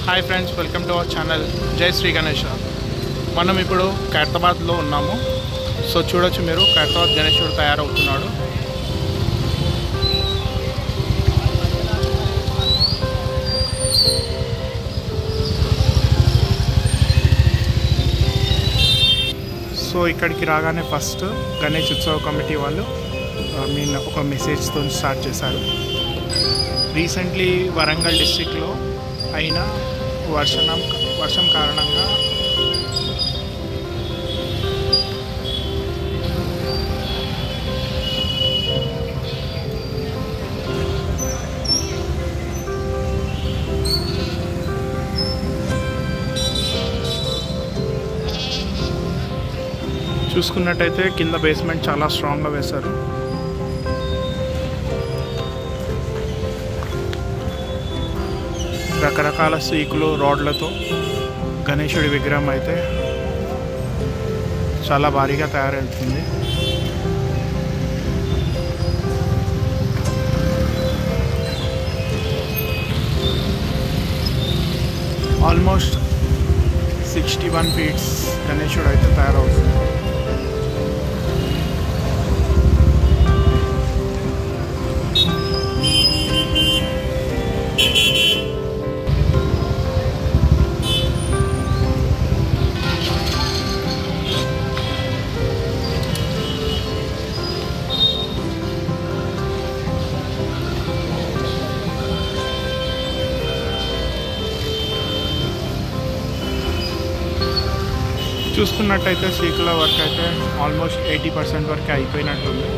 hi friends welcome to our channel జై శ్రీ గణేష మనం ఇప్పుడు ఖైరతాబాద్లో ఉన్నాము సో చూడొచ్చు మీరు ఖైరతాబాద్ గణేశుడు తయారవుతున్నాడు సో ఇక్కడికి రాగానే ఫస్ట్ గణేష్ ఉత్సవ కమిటీ వాళ్ళు మీన్ ఒక మెసేజ్తో స్టార్ట్ చేశారు రీసెంట్లీ వరంగల్ డిస్టిక్లో అయిన వర్షం వర్షం కారణంగా చూసుకున్నట్టయితే కింద బేస్మెంట్ చాలా స్ట్రాంగ్గా వేశారు రకరకాల సీకులు రాడ్లతో గణేశుడి విగ్రహం అయితే చాలా భారీగా తయారవుతుంది ఆల్మోస్ట్ సిక్స్టీ వన్ ఫీట్స్ గణేశుడు అయితే తయారవుతుంది చూసుకున్నట్టయితే సీకుల వర్క్ అయితే ఆల్మోస్ట్ ఎయిటీ పర్సెంట్ వరకు అయిపోయినట్టుంది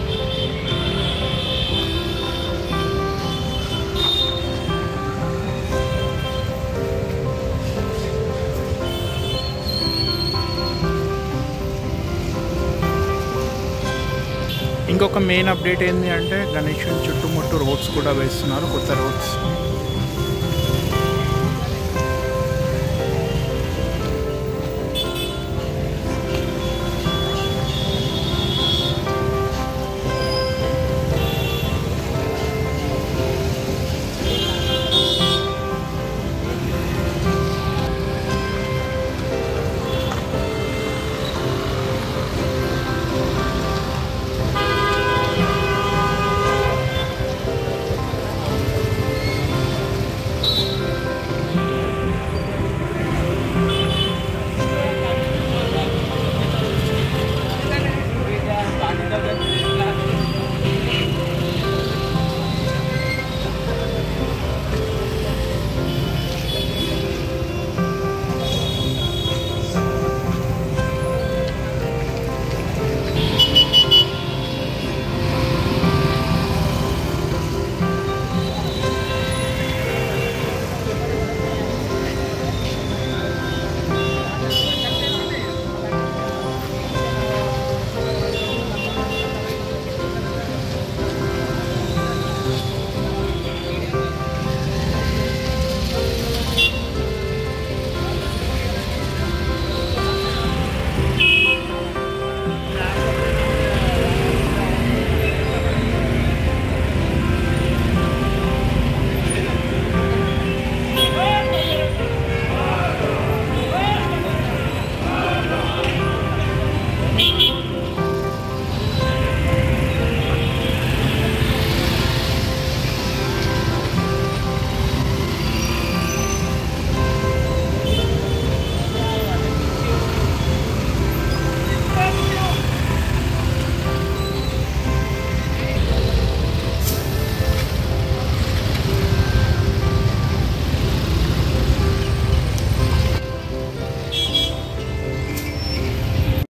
ఇంకొక మెయిన్ అప్డేట్ ఏంటి అంటే గణేష్ చుట్టుముట్టు రోడ్స్ కూడా వేస్తున్నారు కొత్త రోడ్స్